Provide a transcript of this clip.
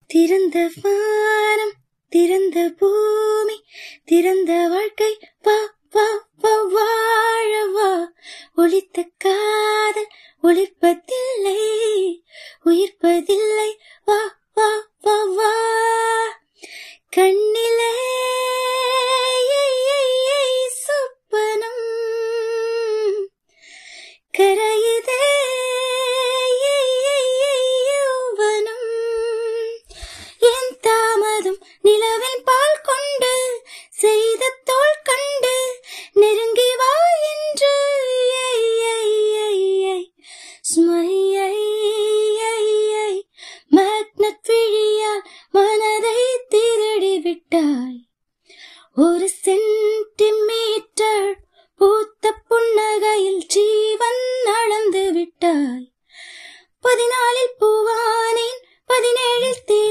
திறந்த வானம் திறந்த பூமி திறந்த வாழ்க்கை வா வா வா வாழ வா ஒளித்த காதல் ஒளிர்ப்பதில்லை உயிர்ப்பதில்லை வா வா வா வா கண்ணிலே சொப்பனம் கரையுதே யௌவனம் என் தாமதம் நிலவின் பால் கொண்டு செய்த தோள் கண்டு நெருங்கி வா என்று மேக்னட் விழியால் மனதை திருடி விட்டாய் ஒரு சென்டிமீட்டர் பூத்த புன்னகையில் ஜீவன் அளந்து விட்டாய் பதினாலில் பூவானேன் பதினேழில் தே